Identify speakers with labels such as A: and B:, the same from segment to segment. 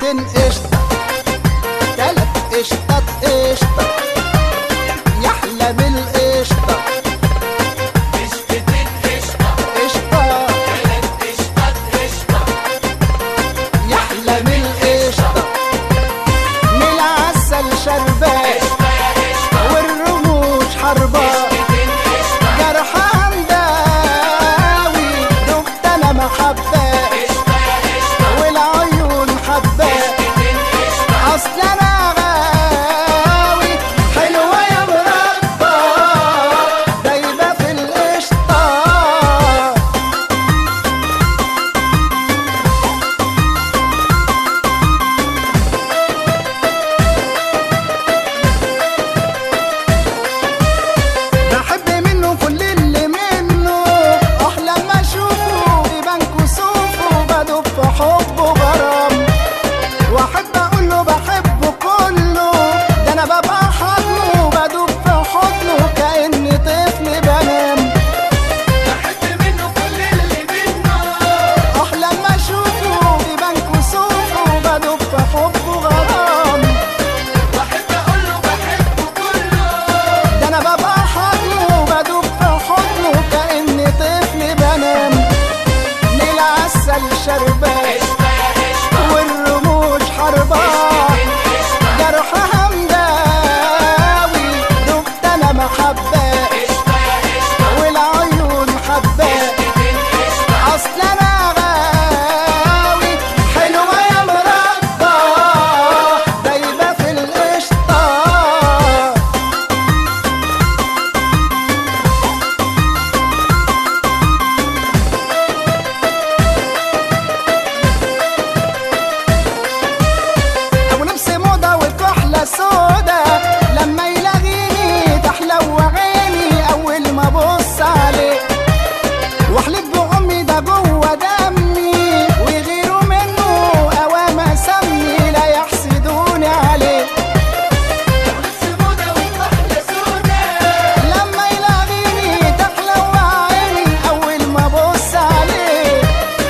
A: قشطتين قشطة تلات قشطات قشطة يحلى من القشطة قشطة يحلى من القشطة من العسل شربات والرموش حربات جرحان داوي دقت انا محبة والعيون حبة اصل انا غاوي حلوة يا مربى دايبة في القشطة بحب منه كل اللي منه احلى ما اشوفه يبان كسوفه بدوب في حبه غرام واحب اقول له بحبه كله ده انا ببقى حضنه بدوب في حضنه كاني طفل بنام احلى ما اشوفه يبان كسوفه بدوب في حبه غرام ده انا ببقى حضنه بدوب في حضنه كاني طفل بنام من العسل شربات والرموش حربات جرحها مداوي دقت انا محبة والعيون حبة اصل انا غاوي حلوة يا مربى دايبة في القشطة ابو لبس موضه والكحله سودا لما يلاقيني تحلو عيني اول ما ابص عليه واحلف بامي ده جوه دمي ويغيروا منه اوام اسمي لا يحسدوني عليه لما يلاقيني تحلو عيني اول ما ابص عليه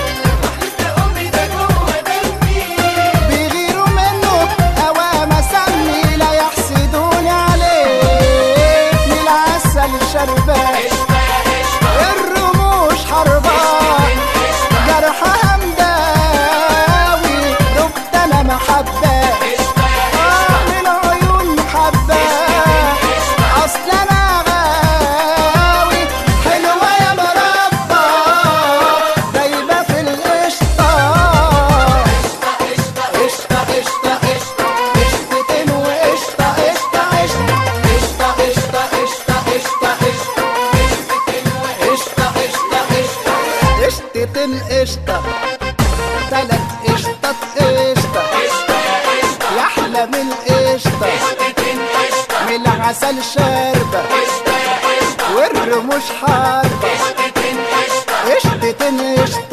A: بيغيروا منه اوام اسمي لا يحسدوني عليه من العسل شربات الرموش حربان جرحها مداوي دقت انا محبة آه من عيون محبة اصل انا غاوي حلوة يا مربى دايبة في القشطة قشطة قشطة قشطة قشطتين وقشطة قشطة قشطة قشطة قشطة قشطة قشطة قشطة قشطة قشطة قشطتين قشطة تلات قشطات قشطة يحلى من القشطة من العسل شاربة والرموش حاربة قشطتين قشطة